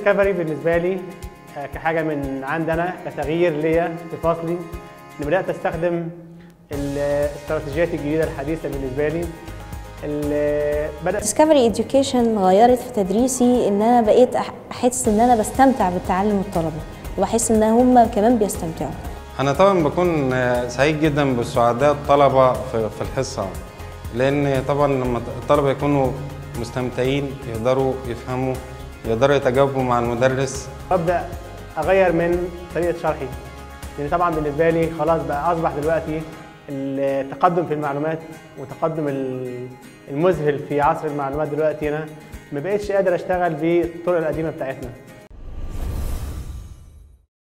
ديسكفري بالنسبه لي آه، كحاجه من عندنا كتغيير ليا في فصلي ان بدات استخدم الاستراتيجيات الجديده الحديثه بالنسبه لي اللي بدات ديسكفري اديوكيشن غيرت في تدريسي ان انا بقيت أح- احس ان انا بستمتع بالتعلم الطلبه وبحس ان هم كمان بيستمتعوا أنا طبعا بكون آه، سعيد جدا بسعداء الطلبة في في الحصة لأن طبعا لما الطلبة يكونوا مستمتعين يقدروا يفهموا يقدروا يتجاوبوا مع المدرس ببدا اغير من طريقه شرحي لان طبعا بالنسبه لي خلاص بقى اصبح دلوقتي التقدم في المعلومات وتقدم ال- المذهل في عصر المعلومات دلوقتي هنا ما بقتش قادر اشتغل بالطرق القديمه بتاعتنا